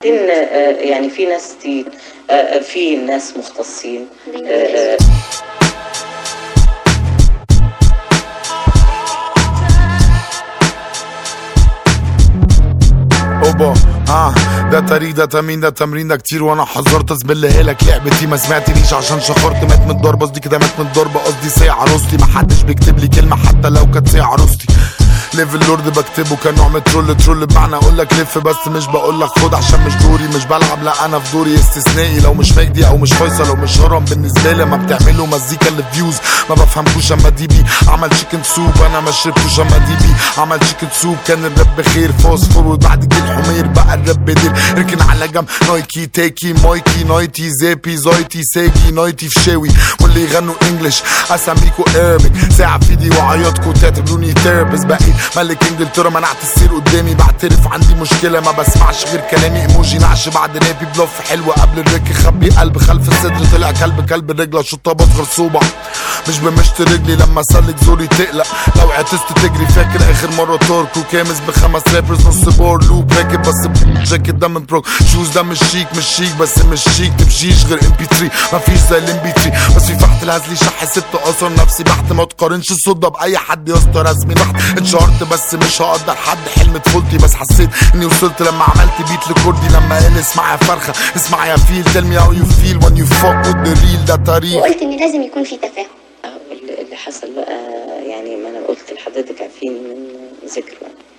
إن آه، يعني في ناس دي آه، آه، في ناس مختصين آه، آه، اوبا اه ده طريق ده تمرين ده تمرين ده كتير وانا حذرت زميلي لك لعبتي ما سمعتنيش عشان شخرت مات من الضربه قصدي كده مات من الضربه قصدي ساعة عروستي ما حدش بيكتب لي كلمه حتى لو كانت ساعة عروستي ليفل لورد بكتبه كنوع من ترول ترول بمعنى اقول لك لف بس مش بقول لك خد عشان مش دوري مش بلعب لا انا في دوري استثنائي لو مش مجدي او مش فيصل او مش هرم بالنسبه لي ما بتعملوا مزيكا للفيوز ما بفهمكوش اما دي بي عمل تشيكن سوب انا ما شربتوش اما دي بي عمل تشيكن سوب كان الراب بخير فاست فورورد بعد جيل حمير بقى الراب بدير اركن على جنب نايكي تيكي مايكي نايتي زيبي زايتي ساجي نايتي فشاوي واللي يغنوا انجلش اساميكو اربك ساعة في ايدي وعياطكو تعتبروني تيربس بقيت ملك انجلترا منعت السير قدامي بعترف عندي مشكلة ما بسمعش غير كلامي ايموجي نعش بعد رابي بلوف حلوة قبل الرك خبي قلب خلف الصدر طلع كلب كلب الرجل شطة بصغر صوبع مش بمشت رجلي لما سلك زوري تقلق لو عطست تجري فاكر اخر مرة توركو كامس بخمس رابرز نص بور لوب راكب بس جاكيت ده من بروك شوز ده مش شيك مش شيك بس مش شيك تمشيش غير ام بي 3 مفيش زي الام بي 3 بس في فحت الهزلي شح سبت اثر نفسي بحت ما تقارنش الصوت ده باي حد يا اسطى رسمي نحت اتشهرت بس مش هقدر حد حلم طفولتي بس حسيت اني وصلت لما عملت بيت لكردي لما قال اسمع يا فرخه اسمع يا فيل tell me how you feel when you fuck with the real ده تاريخ وقلت ان لازم يكون في تفاهم آه، اللي اللي حصل بقى يعني ما انا قلت لحضرتك عارفين من ذكر